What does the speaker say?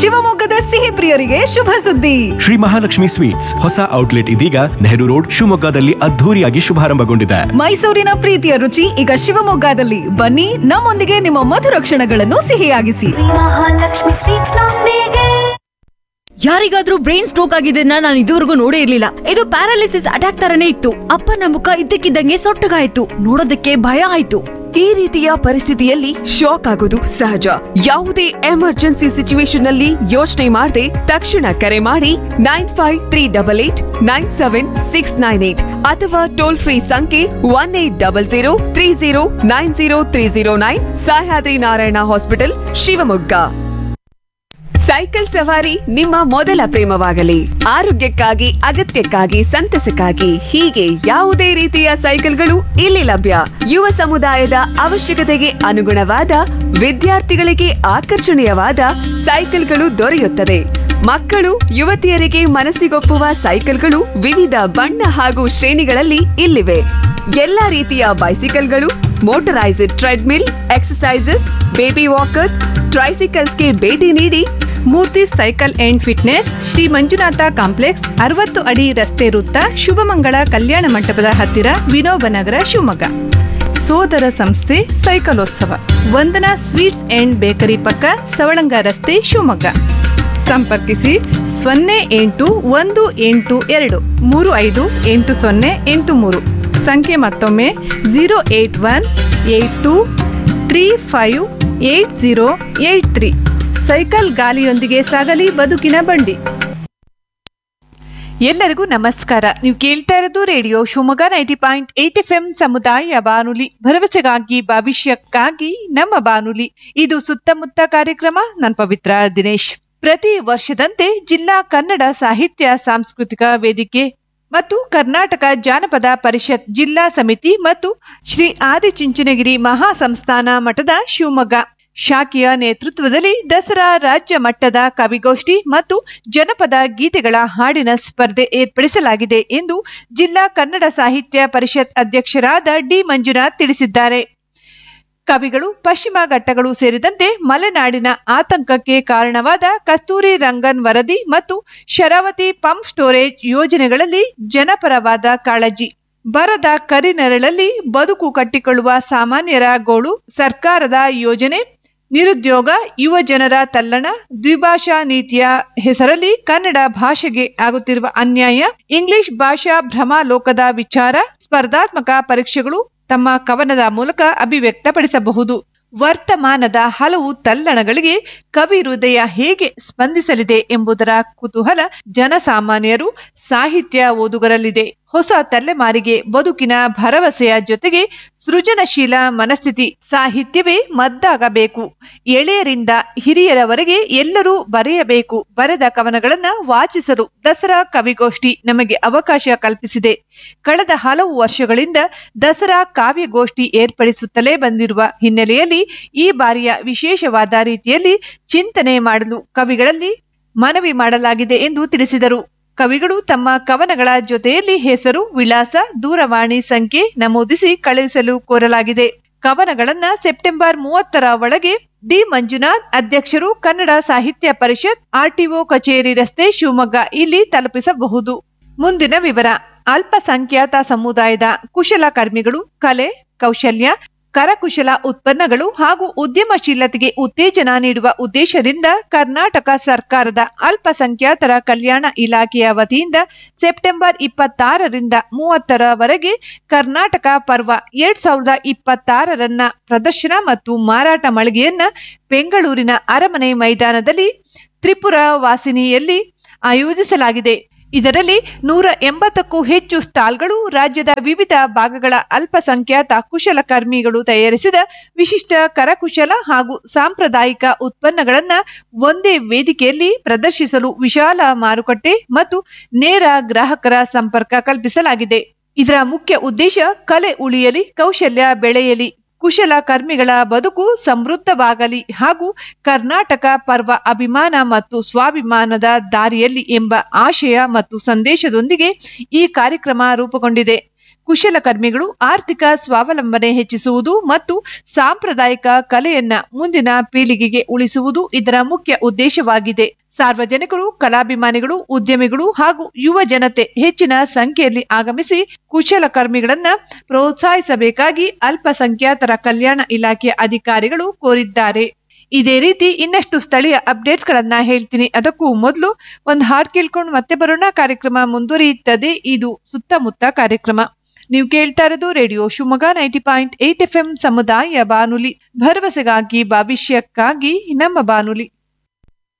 ಶಿವಮೊಗ್ಗದ ಸಿಹಿ ಪ್ರಿಯರಿಗೆ ಶುಭ ಸುದ್ದಿ ಶ್ರೀ ಮಹಾಲಕ್ಷ್ಮಿ ಸ್ವೀಟ್ಸ್ ಹೊಸ ಔಟ್ಲೆಟ್ ಇದೀಗ ನೆಹರು ರೋಡ್ ಶಿವಮೊಗ್ಗದಲ್ಲಿ ಅದ್ಧೂರಿಯಾಗಿ ಶುಭಾರಂಭಗೊಂಡಿದೆ ಮೈಸೂರಿನ ಪ್ರೀತಿಯ ರುಚಿ ಈಗ ಶಿವಮೊಗ್ಗದಲ್ಲಿ ಬನ್ನಿ ನಮ್ಮೊಂದಿಗೆ ನಿಮ್ಮ ಮಧುರ ಕ್ಷಣಗಳನ್ನು ಸಿಹಿಯಾಗಿಸಿ ಮಹಾಲಕ್ಷ್ಮಿ ಸ್ವೀಟ್ಸ್ ನೊಂದಿಗೆ ಯಾರಿಗಾದ್ರೂ ಬ್ರೈನ್ ಸ್ಟ್ರೋಕ್ ಆಗಿದ್ದನ್ನ ನಾನು ಇದುವರೆಗೂ ನೋಡೇ ಇರ್ಲಿಲ್ಲ ಇದು ಪ್ಯಾರಾಲಿಸಿಸ್ ಅಟ್ಯಾಕ್ ತರನೇ ಇತ್ತು ಅಪ್ಪನ ಮುಖ ಇದ್ದಕ್ಕಿದ್ದಂಗೆ ಸೊಟ್ಟಗಾಯ್ತು ನೋಡೋದಕ್ಕೆ ಭಯ ಆಯ್ತು ಈ ರೀತಿಯ ಪರಿಸ್ಥಿತಿಯಲ್ಲಿ ಶಾಕ್ ಆಗೋದು ಸಹಜ ಯಾವುದೇ ಎಮರ್ಜೆನ್ಸಿ ಸಿಚುವೇಶನ್ ಅಲ್ಲಿ ಯೋಚನೆ ಮಾಡದೆ ತಕ್ಷಣ ಕರೆ ಮಾಡಿ nine five three double eight nine seven six nine eight ಅಥವಾ ಟೋಲ್ ಫ್ರೀ ಸಂಖ್ಯೆ one eight double zero three zero nine zero three zero nine Sahyadri Narayana hospital Shivamogga cycle ಸವಾರಿ ನಿಮ್ಮ ಮೊದಲ ಪ್ರೇಮವಾಗಲಿ ಆರೋಗ್ಯಕ್ಕಾಗಿ ಅಗತ್ಯಕ್ಕಾಗಿ ಸಂತಸಕ್ಕಾಗಿ ಹೀಗೆ ಯಾವುದೇ ರೀತಿಯ ಸೈಕಲ್ಗಳು ಇಲ್ಲಿ ಲಭ್ಯ ಯುವ ಸಮುದಾಯದ ಅವಶ್ಯಕತೆಗೆ ಅನುಗುಣವಾದ ವಿದ್ಯಾರ್ಥಿಗಳಿಗೆ ಆಕರ್ಷಣೀಯವಾದ ಸೈಕಲ್ಗಳು ದೊರೆಯುತ್ತದೆ ಮಕ್ಕಳು ಯುವತಿಯರಿಗೆ ಮನಸ್ಸಿಗೊಪ್ಪುವ ಸೈಕಲ್ಗಳು ವಿವಿಧ ಬಣ್ಣ ಹಾಗೂ ಶ್ರೇಣಿಗಳಲ್ಲಿ ಇಲ್ಲಿವೆ ಎಲ್ಲಾ ರೀತಿಯ ಬೈಸಿಕಲ್ಗಳು motorised treadmill exercises baby walkers ಟ್ರೈಸಿಕಲ್ಸ್ಗೆ ಭೇಟಿ ನೀಡಿ Murthy cycle and fitness Shri Manjunatha complex ಅರವತ್ತು ಅಡಿ ರಸ್ತೆ ವೃತ್ತ ಶುಭಮಂಗಳ ಕಲ್ಯಾಣ ಮಂಟಪದ ಹತ್ತಿರ ವಿನೋಬನಗರ ಶಿವಮೊಗ್ಗ ಸೋದರ ಸಂಸ್ಥೆ ಸೈಕಲೋತ್ಸವ ವಂದನಾ ಸ್ವೀಟ್ಸ್ ಅಂಡ್ ಬೇಕರಿ ಪಕ್ಕ ಸವಳಂಗ ರಸ್ತೆ ಶಿವಮೊಗ್ಗ ಸಂಪರ್ಕಿಸಿ ಸೊನ್ನೆ ಎಂಟು ಒಂದು ಎಂಟು ಎರಡು ಮೂರು ಐದು ಎಂಟು ಸೊನ್ನೆ ಎಂಟು ಮೂರು ಸಂಖ್ಯೆ ಮತ್ತೊಮ್ಮೆ zero eight one eight two three five eight zero eight three cycle ಗಾಲಿಯೊಂದಿಗೆ ಸಾಗಲಿ ಬದುಕಿನ ಬಂಡಿ ಎಲ್ಲರಿಗೂ ನಮಸ್ಕಾರ ನೀವು ಕೇಳ್ತಾ ಇರೋದು radio Shivamogga ninety point eight F M ಸಮುದಾಯ ಬಾನುಲಿ ಭರವಸೆಗಾಗಿ ಭವಿಷ್ಯಕ್ಕಾಗಿ ನಮ್ಮ ಬಾನುಲಿ ಇದು ಸುತ್ತಮುತ್ತ ಕಾರ್ಯಕ್ರಮ ನಾನು ಪವಿತ್ರ ದಿನೇಶ್ ಪ್ರತಿ ವರ್ಷದಂತೆ ಜಿಲ್ಲಾ ಕನ್ನಡ ಸಾಹಿತ್ಯ ಸಾಂಸ್ಕೃತಿಕ ವೇದಿಕೆ ಮತ್ತು ಕರ್ನಾಟಕ ಜಾನಪದ ಪರಿಷತ್ ಜಿಲ್ಲಾ ಸಮಿತಿ ಮತ್ತು ಶ್ರೀ ಆದಿಚುಂಚನಗಿರಿ ಮಹಾಸಂಸ್ಥಾನ ಮಠದ ಶಿವಮೊಗ್ಗ ಶಾಖೆಯ ನೇತೃತ್ವದಲ್ಲಿ ದಸರಾ ರಾಜ್ಯ ಮಟ್ಟದ ಕವಿಗೋಷ್ಠಿ ಮತ್ತು ಜನಪದ ಗೀತೆಗಳ ಹಾಡಿನ ಸ್ಪರ್ಧೆ ಏರ್ಪಡಿಸಲಾಗಿದೆ ಎಂದು ಜಿಲ್ಲಾ ಕನ್ನಡ ಸಾಹಿತ್ಯ ಪರಿಷತ್ ಅಧ್ಯಕ್ಷರಾದ ಡಿ ಮಂಜುನಾಥ್ ತಿಳಿಸಿದ್ದಾರೆ ಕವಿಗಳು ಪಶ್ಚಿಮ ಘಟ್ಟಗಳು ಸೇರಿದಂತೆ ಮಲೆನಾಡಿನ ಆತಂಕಕ್ಕೆ ಕಾರಣವಾದ ಕಸ್ತೂರಿ ರಂಗನ್ ವರದಿ ಮತ್ತು ಶರಾವತಿ ಪಂಪ್ ಸ್ಟೋರೇಜ್ ಯೋಜನೆಗಳಲ್ಲಿ ಜನಪರವಾದ ಕಾಳಜಿ ಬರದ ಕರಿನೆರಳಲ್ಲಿ ಬದುಕು ಕಟ್ಟಿಕೊಳ್ಳುವ ಸಾಮಾನ್ಯರ ಗೋಳು ಸರ್ಕಾರದ ಯೋಜನೆ ನಿರುದ್ಯೋಗ ಯುವ ಜನರ ತಲ್ಲಣ ದ್ವಿಭಾಷಾ ನೀತಿಯ ಹೆಸರಲ್ಲಿ ಕನ್ನಡ ಭಾಷೆಗೆ ಆಗುತ್ತಿರುವ ಅನ್ಯಾಯ ಇಂಗ್ಲಿಷ್ ಭಾಷಾ ಭ್ರಮಾಲೋಕದ ವಿಚಾರ ಸ್ಪರ್ಧಾತ್ಮಕ ಪರೀಕ್ಷೆಗಳು ತಮ್ಮ ಕವನದ ಮೂಲಕ ಅಭಿವ್ಯಕ್ತಪಡಿಸಬಹುದು ವರ್ತಮಾನದ ಹಲವು ತಲ್ಲಣಗಳಿಗೆ ಕವಿ ಹೃದಯ ಹೇಗೆ ಸ್ಪಂದಿಸಲಿದೆ ಎಂಬುದರ ಕುತೂಹಲ ಜನಸಾಮಾನ್ಯರು ಸಾಹಿತ್ಯ ಓದುಗರಲ್ಲಿದೆ ಹೊಸ ತಲೆಮಾರಿಗೆ ಬದುಕಿನ ಭರವಸೆಯ ಜೊತೆಗೆ ಸೃಜನಶೀಲ ಮನಸ್ಥಿತಿ ಸಾಹಿತ್ಯವೇ ಮದ್ದಾಗಬೇಕು ಎಳೆಯರಿಂದ ಹಿರಿಯರವರೆಗೆ ಎಲ್ಲರೂ ಬರೆಯಬೇಕು ಬರೆದ ಕವನಗಳನ್ನ ವಾಚಿಸಲು ದಸರಾ ಕವಿಗೋಷ್ಠಿ ನಮಗೆ ಅವಕಾಶ ಕಲ್ಪಿಸಿದೆ ಕಳೆದ ಹಲವು ವರ್ಷಗಳಿಂದ ದಸರಾ ಕಾವ್ಯಗೋಷ್ಠಿ ಏರ್ಪಡಿಸುತ್ತಲೇ ಬಂದಿರುವ ಹಿನ್ನೆಲೆಯಲ್ಲಿ ಈ ಬಾರಿಯ ವಿಶೇಷವಾದ ರೀತಿಯಲ್ಲಿ ಚಿಂತನೆ ಮಾಡಲು ಕವಿಗಳಲ್ಲಿ ಮನವಿ ಮಾಡಲಾಗಿದೆ ಎಂದು ತಿಳಿಸಿದರು ಕವಿಗಳು ತಮ್ಮ ಕವನಗಳ ಜೊತೆಯಲ್ಲಿ ಹೆಸರು ವಿಳಾಸ ದೂರವಾಣಿ ಸಂಖ್ಯೆ ನಮೂದಿಸಿ ಕಳುಹಿಸಲು ಕೋರಲಾಗಿದೆ ಕವನಗಳನ್ನ ಸೆಪ್ಟೆಂಬರ್ ಮೂವತ್ತರ ಒಳಗೆ ಡಿ ಮಂಜುನಾಥ್ ಅಧ್ಯಕ್ಷರು ಕನ್ನಡ ಸಾಹಿತ್ಯ ಪರಿಷತ್ ಆರ್ಟಿಒ ಕಚೇರಿ ರಸ್ತೆ ಶಿವಮೊಗ್ಗ ಇಲ್ಲಿ ತಲುಪಿಸಬಹುದು ಮುಂದಿನ ವಿವರ ಅಲ್ಪಸಂಖ್ಯಾತ ಸಮುದಾಯದ ಕುಶಲಕರ್ಮಿಗಳು ಕಲೆ ಕೌಶಲ್ಯ ಕರಕುಶಲ ಉತ್ಪನ್ನಗಳು ಹಾಗೂ ಉದ್ಯಮಶೀಲತೆಗೆ ಉತ್ತೇಜನ ನೀಡುವ ಉದ್ದೇಶದಿಂದ ಕರ್ನಾಟಕ ಸರ್ಕಾರದ ಅಲ್ಪಸಂಖ್ಯಾತರ ಕಲ್ಯಾಣ ಇಲಾಖೆಯ ವತಿಯಿಂದ ಸೆಪ್ಟೆಂಬರ್ ಇಪ್ಪತ್ತಾರರಿಂದ ಮೂವತ್ತರವರೆಗೆ ಕರ್ನಾಟಕ ಪರ್ವ ಎರಡ್ ಸಾವಿರದ ಇಪ್ಪತ್ತಾರರನ್ನ ಪ್ರದರ್ಶನ ಮತ್ತು ಮಾರಾಟ ಮಳಿಗೆಯನ್ನ ಬೆಂಗಳೂರಿನ ಅರಮನೆ ಮೈದಾನದಲ್ಲಿ ತ್ರಿಪುರ ವಾಸಿನಿಯಲ್ಲಿ ಆಯೋಜಿಸಲಾಗಿದೆ ಇದರಲ್ಲಿ ನೂರ ಎಂಬತ್ತಕ್ಕೂ ಹೆಚ್ಚು ಸ್ಟಾಲ್ಗಳು ರಾಜ್ಯದ ವಿವಿಧ ಭಾಗಗಳ ಅಲ್ಪಸಂಖ್ಯಾತ ಕುಶಲಕರ್ಮಿಗಳು ತಯಾರಿಸಿದ ವಿಶಿಷ್ಟ ಕರಕುಶಲ ಹಾಗೂ ಸಾಂಪ್ರದಾಯಿಕ ಉತ್ಪನ್ನಗಳನ್ನ ಒಂದೇ ವೇದಿಕೆಯಲ್ಲಿ ಪ್ರದರ್ಶಿಸಲು ವಿಶಾಲ ಮಾರುಕಟ್ಟೆ ಮತ್ತು ನೇರ ಗ್ರಾಹಕರ ಸಂಪರ್ಕ ಕಲ್ಪಿಸಲಾಗಿದೆ ಇದರ ಮುಖ್ಯ ಉದ್ದೇಶ ಕಲೆ ಉಳಿಯಲಿ ಕೌಶಲ್ಯ ಬೆಳೆಯಲಿ ಕುಶಲಕರ್ಮಿಗಳ ಬದುಕು ಸಮೃದ್ಧವಾಗಲಿ ಹಾಗೂ ಕರ್ನಾಟಕ ಪರ್ವ ಅಭಿಮಾನ ಮತ್ತು ಸ್ವಾಭಿಮಾನದ ದಾರಿಯಲ್ಲಿ ಎಂಬ ಆಶಯ ಮತ್ತು ಸಂದೇಶದೊಂದಿಗೆ ಈ ಕಾರ್ಯಕ್ರಮ ರೂಪುಗೊಂಡಿದೆ ಕುಶಲಕರ್ಮಿಗಳು ಆರ್ಥಿಕ ಸ್ವಾವಲಂಬನೆ ಹೆಚ್ಚಿಸುವುದು ಮತ್ತು ಸಾಂಪ್ರದಾಯಿಕ ಕಲೆಯನ್ನ ಮುಂದಿನ ಪೀಳಿಗೆಗೆ ಉಳಿಸುವುದು ಇದರ ಮುಖ್ಯ ಉದ್ದೇಶವಾಗಿದೆ ಸಾರ್ವಜನಿಕರು ಕಲಾಭಿಮಾನಿಗಳು ಉದ್ಯಮಿಗಳು ಹಾಗೂ ಯುವ ಜನತೆ ಹೆಚ್ಚಿನ ಸಂಖ್ಯೆಯಲ್ಲಿ ಆಗಮಿಸಿ ಕುಶಲಕರ್ಮಿಗಳನ್ನ ಪ್ರೋತ್ಸಾಹಿಸಬೇಕಾಗಿ ಅಲ್ಪಸಂಖ್ಯಾತರ ಕಲ್ಯಾಣ ಇಲಾಖೆಯ ಅಧಿಕಾರಿಗಳು ಕೋರಿದ್ದಾರೆ ಇದೇ ರೀತಿ ಇನ್ನಷ್ಟು ಸ್ಥಳೀಯ ಅಪ್ಡೇಟ್ಸ್ ಗಳನ್ನ ಹೇಳ್ತೀನಿ ಅದಕ್ಕೂ ಮೊದಲು ಒಂದು ಹಾಡ್ ಕೇಳ್ಕೊಂಡು ಮತ್ತೆ ಬರೋಣ ಕಾರ್ಯಕ್ರಮ ಮುಂದುವರಿಯುತ್ತದೆ ಇದು ಸುತ್ತಮುತ್ತ ಕಾರ್ಯಕ್ರಮ ನೀವು ಕೇಳ್ತಾ ಇರೋದು radio Shivamogga ninety point eight F M ಸಮುದಾಯ ಬಾನುಲಿ ಭರವಸೆಗಾಗಿ ಭವಿಷ್ಯಕ್ಕಾಗಿ ನಮ್ಮ ಬಾನುಲಿ